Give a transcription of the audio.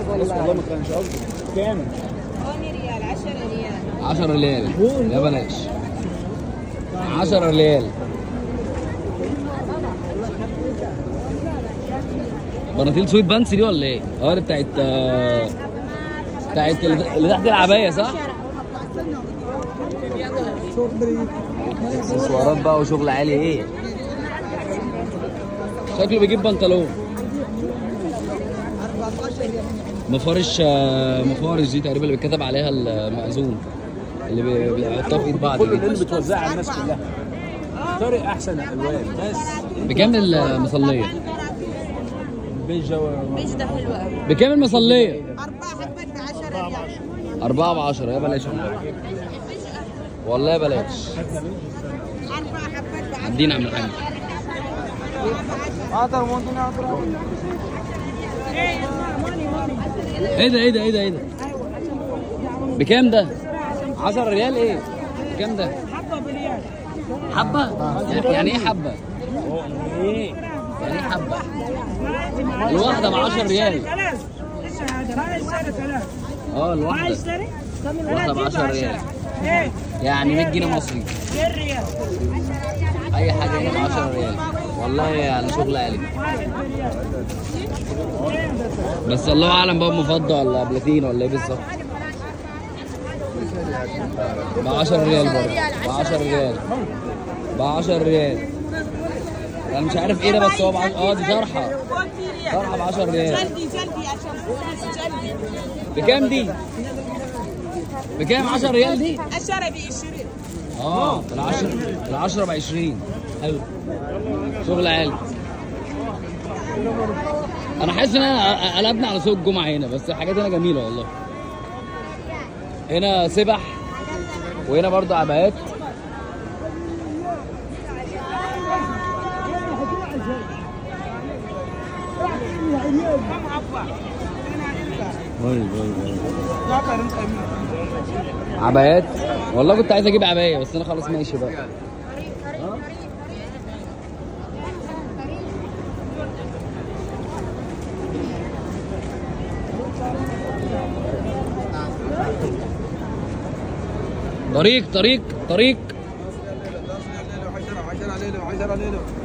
بس والله ما كانش قصدي كام؟ 8 ريال 10 ريال 10 ريال لا بلاش 10 ريال بناطيل سويت بانس دي ولا ايه؟ اه دي بتاعت آه، بتاعت اللي اللي تحت العبايه صح؟ اكسسوارات بقى وشغل عالي ايه؟ شكله بيجيب بنطلون مفارش آه، مفارش دي تقريبا اللي بيتكتب عليها المأذون اللي بي- بيحطها في ايد بعض كل دي اللي بتوزعها على الناس كلها طارق احسن الالوان بس بكام المصلية؟ البيجا و- ايش ده حلو قوي بكام المصلية؟ أربعة حبات ب 10 ريال أربعة بعشرة يا بلاش والله والله بلاش أربعة حبات ب 10 ادينا عم الحاج ايه ده ايه ده ايه ده ايه ده بكام ده 10 ريال ايه بكام ده حبة بريال حبة يعني يعني ايه حبة ايه يعني ايه حبة الواحدة ب 10 ريال ثلاث ايش هذا؟ ما يشتري ثلاث اه ما الواحدة يشتري؟ واحدة ب 10 ريال ايه يعني 100 جنيه مصري 2 ريال اي حاجة هنا ب 10 ريال والله يعني شغل عالي واحد بريال بس الله اعلم بقى مفضة ولا بلاتين ولا ايه بالظبط ب 10 ريال برضه ب 10 ريال ب 10 ريال انا مش عارف ايه ده بس هو ب 10 اه دي طرحه طرحه ب 10 ريال جلدي جلدي عشان فلوس جلدي بكام دي؟ بكام 10 ريال دي؟ الشرى ب 20 اه ال 10 ال 10 ب 20 حلو شغل عالي انا حاسس ان انا قلبنا على سوق الجمعه هنا بس الحاجات هنا جميله والله هنا سبح وهنا برضه عبايات عبايات والله كنت عايز اجيب عبايه بس انا خلاص ماشي بقى طريق طريق طريق 10 10 ليله 10 ليله